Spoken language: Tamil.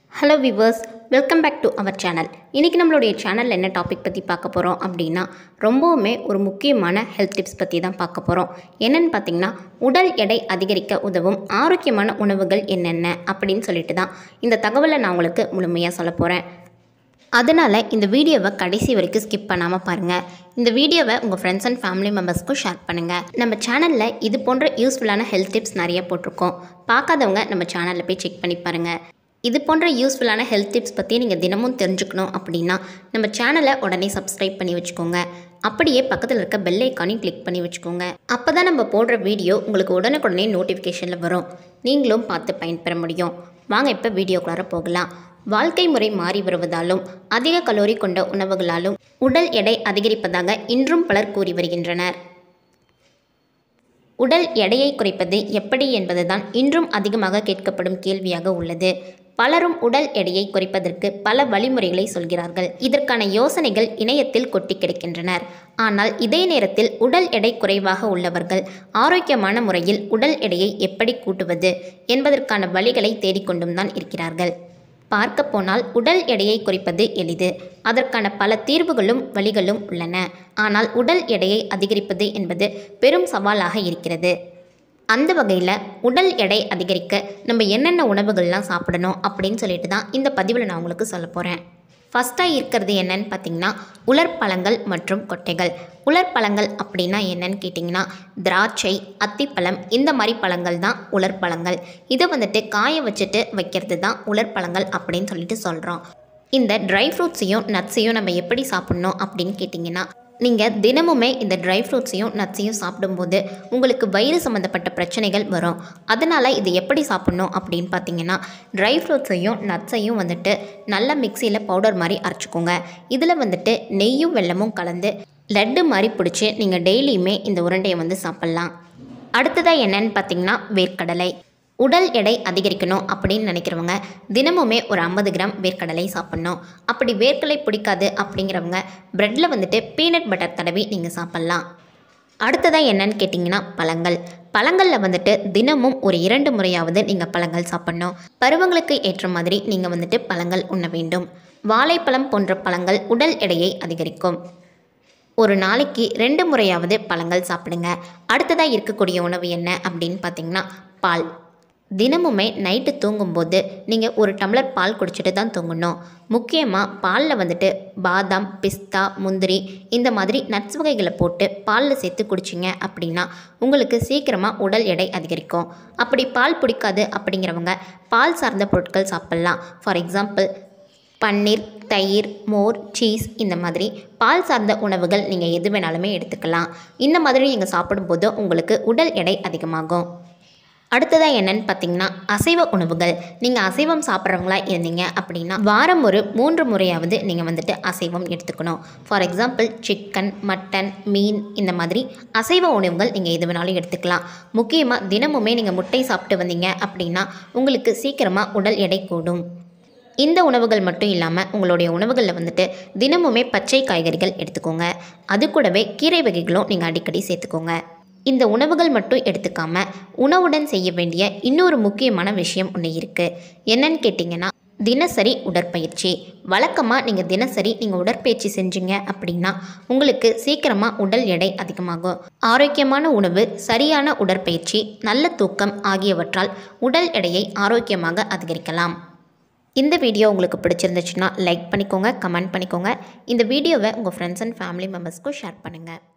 hello viewers welcome back to our channel இன்றைக்கி நம்மளுடைய சேனலில் என்ன டாபிக் பற்றி பார்க்க போகிறோம் அப்படின்னா ரொம்பவுமே ஒரு முக்கியமான ஹெல்த் டிப்ஸ் பற்றி தான் பார்க்க போகிறோம் என்னென்னு பார்த்தீங்கன்னா உடல் எடை அதிகரிக்க உதவும் ஆரோக்கியமான உணவுகள் என்னென்ன அப்படின்னு சொல்லிட்டு தான் இந்த தகவலை நான் உங்களுக்கு முழுமையாக சொல்ல போகிறேன் அதனால் இந்த வீடியோவை கடைசி வரைக்கும் ஸ்கிப் பண்ணாமல் பாருங்கள் இந்த வீடியோவை உங்கள் ஃப்ரெண்ட்ஸ் அண்ட் ஃபேமிலி மெம்பர்ஸ்க்கும் ஷேர் பண்ணுங்கள் நம்ம சேனலில் இது போன்ற யூஸ்ஃபுல்லான ஹெல்த் டிப்ஸ் நிறைய போட்டிருக்கோம் பார்க்காதவங்க நம்ம சேனலில் போய் செக் பண்ணி பாருங்கள் இது போன்ற யூஸ்ஃபுல்லான ஹெல்த் டிப்ஸ் பற்றி நீங்கள் தினமும் தெரிஞ்சுக்கணும் அப்படின்னா நம்ம சேனலை உடனே சப்ஸ்கிரைப் பண்ணி வச்சுக்கோங்க அப்படியே பக்கத்தில் இருக்க பெல் ஐக்கானையும் கிளிக் பண்ணி வச்சுக்கோங்க அப்போ தான் நம்ம போடுற வீடியோ உங்களுக்கு உடனுக்குடனே நோட்டிஃபிகேஷனில் வரும் நீங்களும் பார்த்து பயன்பெற முடியும் வாங்க இப்போ வீடியோக்குள்ளார போகலாம் வாழ்க்கை முறை மாறி வருவதாலும் அதிக கலோரி கொண்ட உணவுகளாலும் உடல் எடை அதிகரிப்பதாக இன்றும் பலர் கூறி வருகின்றனர் உடல் எடையை குறைப்பது எப்படி என்பதுதான் இன்றும் அதிகமாக கேட்கப்படும் கேள்வியாக உள்ளது பலரும் உடல் எடையை குறைப்பதற்கு பல வழிமுறைகளை சொல்கிறார்கள் இதற்கான யோசனைகள் இணையத்தில் கொட்டி கிடக்கின்றனர் ஆனால் இதே நேரத்தில் உடல் எடை குறைவாக உள்ளவர்கள் ஆரோக்கியமான முறையில் உடல் எடையை எப்படி கூட்டுவது என்பதற்கான வழிகளை தேடிக்கொண்டும் தான் இருக்கிறார்கள் பார்க்க போனால் உடல் எடையை குறைப்பது எளிது அதற்கான பல தீர்வுகளும் வழிகளும் உள்ளன ஆனால் உடல் எடையை அதிகரிப்பது என்பது பெரும் சவாலாக இருக்கிறது அந்த வகையில் உடல் எடை அதிகரிக்க நம்ம என்னென்ன உணவுகள்லாம் சாப்பிடணும் அப்படின்னு சொல்லிட்டு தான் இந்த பதிவில் நான் உங்களுக்கு சொல்ல போகிறேன் ஃபஸ்ட்டாக இருக்கிறது என்னன்னு பார்த்தீங்கன்னா உலர்பழங்கள் மற்றும் கொட்டைகள் உலர்பழங்கள் அப்படின்னா என்னன்னு கேட்டிங்கன்னா திராட்சை அத்திப்பழம் இந்த மாதிரி பழங்கள் தான் உலர்பழங்கள் இதை வந்துட்டு காய வச்சுட்டு வைக்கிறது தான் உலர்பழங்கள் அப்படின்னு சொல்லிட்டு சொல்கிறோம் இந்த ட்ரை ஃப்ரூட்ஸையும் நட்ஸையும் நம்ம எப்படி சாப்பிட்ணும் அப்படின்னு கேட்டிங்கன்னா நீங்கள் தினமுமே இந்த ட்ரை ஃப்ரூட்ஸையும் நட்ஸையும் சாப்பிடும்போது உங்களுக்கு வயிறு சம்மந்தப்பட்ட பிரச்சனைகள் வரும் அதனால் இது எப்படி சாப்பிட்ணும் அப்படின்னு பார்த்தீங்கன்னா ட்ரை ஃப்ரூட்ஸையும் நட்ஸையும் வந்துட்டு நல்லா மிக்சியில் பவுடர் மாதிரி அரைச்சிக்கோங்க இதில் வந்துட்டு நெய்யும் வெல்லமும் கலந்து லட்டு மாதிரி பிடிச்சி நீங்கள் டெய்லியுமே இந்த உருண்டையை வந்து சாப்பிட்லாம் அடுத்ததாக என்னன்னு பார்த்தீங்கன்னா வேர்க்கடலை உடல் எடை அதிகரிக்கணும் அப்படின்னு நினைக்கிறவங்க தினமுமே ஒரு ஐம்பது கிராம் வேர்க்கடலை சாப்பிட்ணும் அப்படி வேர்க்கடலை பிடிக்காது அப்படிங்கிறவங்க ப்ரெட்டில் வந்துட்டு பீனட் பட்டர் தடவி நீங்கள் சாப்பிட்லாம் அடுத்ததாக என்னன்னு கேட்டிங்கன்னா பழங்கள் பழங்களில் வந்துட்டு தினமும் ஒரு இரண்டு முறையாவது நீங்கள் பழங்கள் சாப்பிட்ணும் பருவங்களுக்கு ஏற்ற மாதிரி நீங்கள் வந்துட்டு பழங்கள் உண்ண வேண்டும் வாழைப்பழம் போன்ற பழங்கள் உடல் எடையை அதிகரிக்கும் ஒரு நாளைக்கு ரெண்டு முறையாவது பழங்கள் சாப்பிடுங்க அடுத்ததாக இருக்கக்கூடிய உணவு என்ன அப்படின்னு பார்த்தீங்கன்னா பால் தினமுமே நைட்டு தூங்கும்போது நீங்கள் ஒரு டம்ளர் பால் குடிச்சிட்டு தான் தூங்கணும் முக்கியமாக பாலில் வந்துட்டு பாதாம் பிஸ்தா முந்திரி இந்த மாதிரி நட்ஸ் வகைகளை போட்டு பாலில் சேர்த்து குடிச்சிங்க அப்படின்னா உங்களுக்கு சீக்கிரமாக உடல் எடை அதிகரிக்கும் அப்படி பால் பிடிக்காது அப்படிங்கிறவங்க பால் சார்ந்த பொருட்கள் சாப்பிட்லாம் ஃபார் எக்ஸாம்பிள் பன்னீர் தயிர் மோர் சீஸ் இந்த மாதிரி பால் சார்ந்த உணவுகள் நீங்கள் எது வேணாலுமே எடுத்துக்கலாம் இந்த மாதிரி நீங்கள் சாப்பிடும்போது உங்களுக்கு உடல் எடை அதிகமாகும் அடுத்ததாக என்னன்னு பார்த்தீங்கன்னா அசைவ உணவுகள் நீங்கள் அசைவம் சாப்பிட்றவங்களா இருந்தீங்க அப்படின்னா வாரம் ஒரு மூன்று முறையாவது நீங்கள் வந்துட்டு அசைவம் எடுத்துக்கணும் ஃபார் எக்ஸாம்பிள் சிக்கன் மட்டன் மீன் இந்த மாதிரி அசைவ உணவுகள் நீங்கள் எது வேணாலும் எடுத்துக்கலாம் முக்கியமாக தினமுமே நீங்கள் முட்டை சாப்பிட்டு வந்தீங்க அப்படின்னா உங்களுக்கு சீக்கிரமாக உடல் எடை கூடும் இந்த உணவுகள் மட்டும் இல்லாமல் உங்களுடைய உணவுகளில் வந்துட்டு தினமுமே பச்சை காய்கறிகள் எடுத்துக்கோங்க அது கூடவே கீரை வகைகளும் நீங்கள் அடிக்கடி சேர்த்துக்கோங்க இந்த உணவுகள் மட்டும் எடுத்துக்காம உணவுடன் செய்ய வேண்டிய இன்னொரு முக்கியமான விஷயம் ஒன்று இருக்குது என்னன்னு கேட்டிங்கன்னா தினசரி உடற்பயிற்சி வழக்கமாக நீங்கள் தினசரி நீங்கள் உடற்பயிற்சி செஞ்சீங்க அப்படின்னா உங்களுக்கு சீக்கிரமாக உடல் எடை அதிகமாகும் ஆரோக்கியமான உணவு சரியான உடற்பயிற்சி நல்ல தூக்கம் ஆகியவற்றால் உடல் எடையை ஆரோக்கியமாக அதிகரிக்கலாம் இந்த வீடியோ உங்களுக்கு பிடிச்சிருந்துச்சுன்னா லைக் பண்ணிக்கோங்க கமெண்ட் பண்ணிக்கோங்க இந்த வீடியோவை உங்கள் ஃப்ரெண்ட்ஸ் அண்ட் ஃபேமிலி மெம்பர்ஸ்க்கும் ஷேர் பண்ணுங்கள்